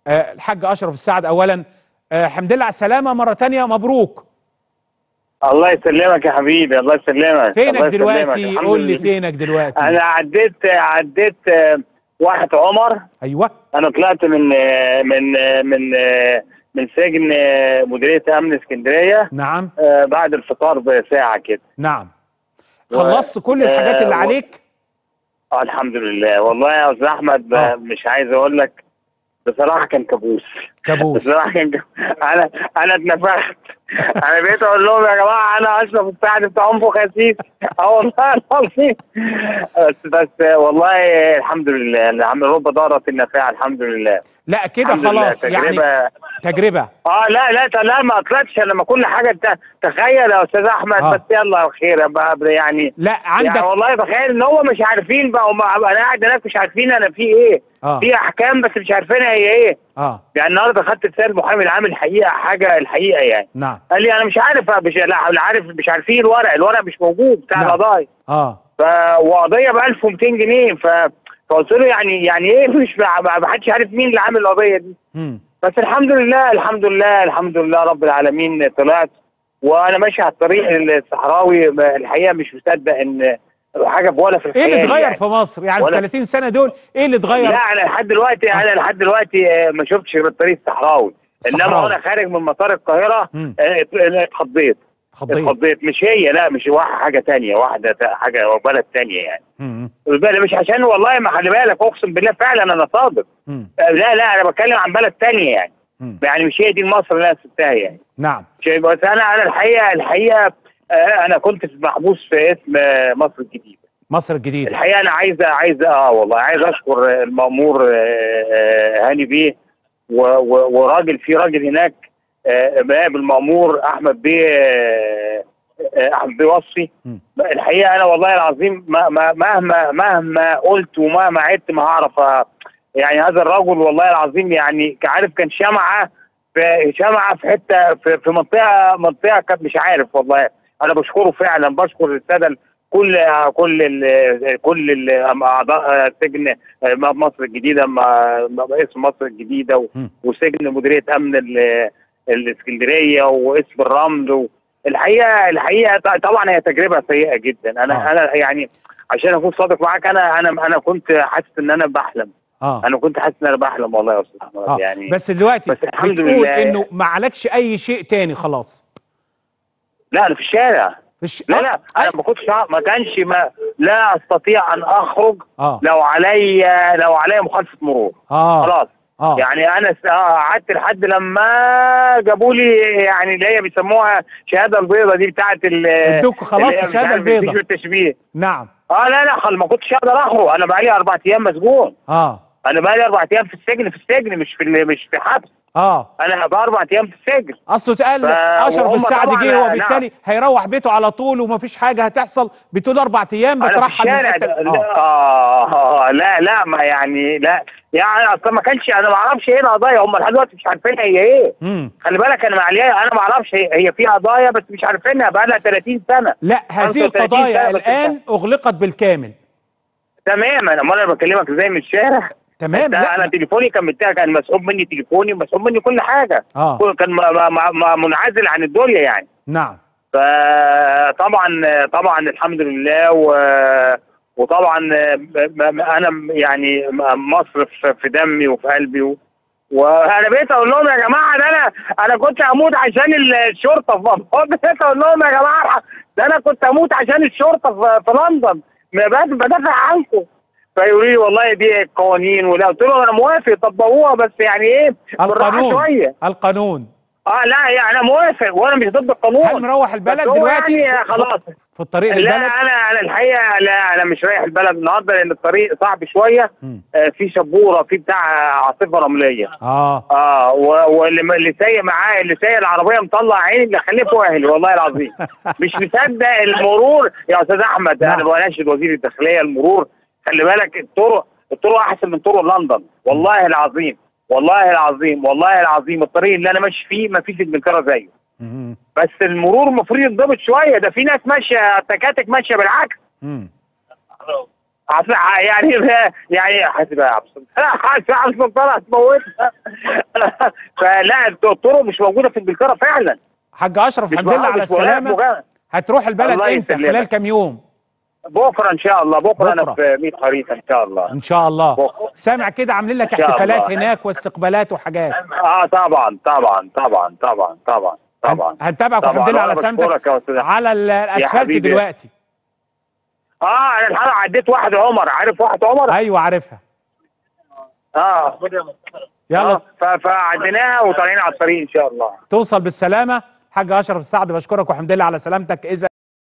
آه، الحاج اشرف السعد اولا آه، حمد لله على السلامه مره تانية مبروك الله يسلمك يا حبيبي الله يسلمك فينك الله يسلمك. دلوقتي الحمد قول لي لله. فينك دلوقتي انا عديت عديت آه، واحد عمر ايوه انا طلعت من آه، من آه، من آه، من سجن آه، مديريه امن اسكندريه نعم آه، بعد الفطار بساعه كده نعم و- خلصت كل الحاجات اللي آه، و- عليك اه الحمد لله والله يا استاذ احمد آه. آه، مش عايز اقول لك بصراحه كان كابوس كابوس بصراحه كان كابوس. انا انا اتنفخت انا بقيت اقول لهم يا جماعه انا اشرف السعد بتاع ام خسيس اه والله العظيم بس بس والله الحمد لله الحمد لله رب دارت النافعه الحمد لله لا كده الحمد لله. خلاص يعني تجربة- تجربه اه لا لا لا ما طلعتش لما كل حاجه انت تخيل يا استاذ احمد آه. بس يلا خير بقى يعني لا يعني عندك والله تخيل ان هو مش عارفين بقى هم انا قاعد هناك مش عارفين انا في ايه اه في احكام بس مش عارفينها هي ايه اه يعني النهارده خدت رساله المحامي العام الحقيقه حاجه الحقيقه يعني نعم قال لي انا مش عارف مش لا لا عارف مش عارفين الورق الورق مش موجود بتاع نعم. القضايا اه ف وقضيه ب 1200 جنيه ف فقلت له يعني يعني ايه مش ما ما حدش عارف مين اللي عامل القضيه دي مم. بس الحمد لله الحمد لله الحمد لله رب العالمين طلعت وانا ماشي على الطريق الصحراوي ما- الحقيقه مش مصدق ان حاجه ولا في ايه الخيال اللي اتغير يعني. في مصر يعني في ولا- 30 سنه دول ايه اللي اتغير لا انا لحد دلوقتي انا لحد دلوقتي آه، ما شفتش غير الطريق الصحراوي انما الصحراوي. وانا خارج من مطار القاهره مم. آه، ات- اتخضيت خضيت اتخضيت مش هي لا مش واحد حاجه تانية واحده تا- حاجه بلد تانية يعني مم. بالك مش عشان والله ما خلي بالك اقسم بالله فعلا انا صادق مم. آه، لا لا انا بتكلم عن بلد تانية يعني مم. يعني مش هي دي مصر اللي انا سبتها يعني نعم شيء بس انا انا الحقيقه الحقيقه آه، انا كنت في- محبوس في اسم آه، مصر الجديده مصر الجديده الحقيقه انا عايز عايز اه والله عايز اشكر المامور آه، آه، هاني بيه و- و- وراجل في راجل هناك آه، نائب المامور احمد بيه آه، آه، احمد بيه وصفي مم. الحقيقه انا والله العظيم ما- ما- مهما مهما قلت ومهما عدت ما هعرف آه، يعني هذا الرجل والله العظيم يعني عارف كان شمعه في شمعه في حته في, في منطقه منطقه كانت مش عارف والله انا بشكره فعلا بشكر الساده كل كل ال كل ال- اعضاء سجن مصر الجديده ما- ما- اسم مصر الجديده و- مم. وسجن مديريه امن ال- الاسكندريه واسم الرمل و- الحقيقه الحقيقه ط- طبعا هي تجربه سيئه جدا انا آه. انا يعني عشان اكون صادق معاك انا انا انا كنت حاسس ان انا بحلم اه انا كنت حاسس ان انا بحلم والله يا استاذ احمد اه يعني بس دلوقتي بس الحمد بتقول لله. انه ما عليكش اي شيء تاني خلاص لا انا في الشارع مش لا لا انا ما كنتش أع- ما كانش ما لا استطيع ان اخرج اه لو عليا لو عليا مخالفه مرور اه خلاص اه يعني انا س- آه، قعدت لحد لما جابوا لي يعني اللي هي بيسموها الشهاده البيضاء دي بتاعت ال ادوك خلاص اللي هي مش الشهادة عارف البيضاء. مفيش التشبيه نعم اه لا لا خل ما كنتش اقدر اخرج انا بقالي اربع ايام مسجون اه انا بقالي اربع ايام في السجن في السجن مش في ال- مش في حبس اه انا بقى اربع ايام في السجن اصله اتقال ف- اشرف وهم السعد طبعاً- جه وبالتالي نعم. هيروح بيته على طول ومفيش حاجه هتحصل بتقول اربع ايام انا في بترحل من الشارع حته ده- اه لا آه لا لا ما يعني لا يعني اصلا ما كانش انا ما اعرفش ايه القضايا هم لحد دلوقتي مش عارفين هي ايه امم خلي بالك انا معليا انا ما اعرفش هي, هي في قضايا بس مش عارفينها بقى لها 30 سنه لا هذه 35 القضايا سنة بس الان اغلقت بالكامل تمام انا امال انا بكلمك ازاي من الشارع تمام ده انا لا تليفوني كان بتاعي كان مسحوب مني تليفوني ومسحوب مني كل حاجه اه كل- كان ما- ما- ما- ما منعزل عن الدنيا يعني نعم فطبعا طبعا الحمد لله و وطبعا م- م- انا يعني مصر في في دمي وفي قلبي و... وانا بقيت اقول لهم يا جماعه ده انا انا كنت هموت عشان الشرطه في بقيت اقول لهم يا جماعه ده انا كنت هموت عشان الشرطه في, في لندن ما بد- بدافع عنكم فيقولوا لي والله دي القوانين ولا قلت لهم انا موافق طبقوها بس يعني ايه بالراحه القانون شويه القانون اه لا يعني انا موافق وانا مش ضد القانون هل مروح البلد بس هو دلوقتي يعني خلاص في الطريق لا للبلد انا انا الحقيقه لا انا مش رايح البلد النهارده لان الطريق صعب شويه مم. آه في شبوره في بتاع عاصفه رمليه اه اه و- واللي اللي سايق معاه اللي سايق العربيه مطلع عيني اللي خليه فاهل والله العظيم مش مصدق المرور يا استاذ احمد نعم. انا بناشد وزير الداخليه المرور خلي بالك الطرق الطرق احسن من طرق لندن والله العظيم والله العظيم والله العظيم الطريق اللي انا ماشي فيه ما فيش انجلترا زيه مم. بس المرور المفروض يتضبط شويه ده في ناس ماشيه تكاتك ماشيه بالعكس مم. عص- يعني يعني حاسب يا عبد السلطان حاسب يا عبد السلطان هتموتها فلا الطرق مش موجوده في انجلترا فعلا حاج اشرف مش الحمد لله مجرد- على مش مجرد السلامه مجرد. هتروح البلد الله امتى يسلمك. خلال كام يوم بكره ان شاء الله بكره, بكرة. انا في 100 خريطه ان شاء الله ان شاء الله بكرة. سامع كده عاملين لك إن شاء احتفالات الله. هناك واستقبالات وحاجات اه طبعا طبعا طبعا طبعا طبعا طبعا هن- هنتابعك طبعاً. والحمد لله على وأنا سلامتك بشكرك يا أستاذ أحمد. على ال- الاسفلت حبيبي. دلوقتي اه انا الحلقه عديت واحد عمر عارف واحد عمر ايوه عارفها اه يلا آه، ف- فعديناها وطالعين على الطريق ان شاء الله توصل بالسلامه حاج اشرف السعد بشكرك والحمد لله على سلامتك اذا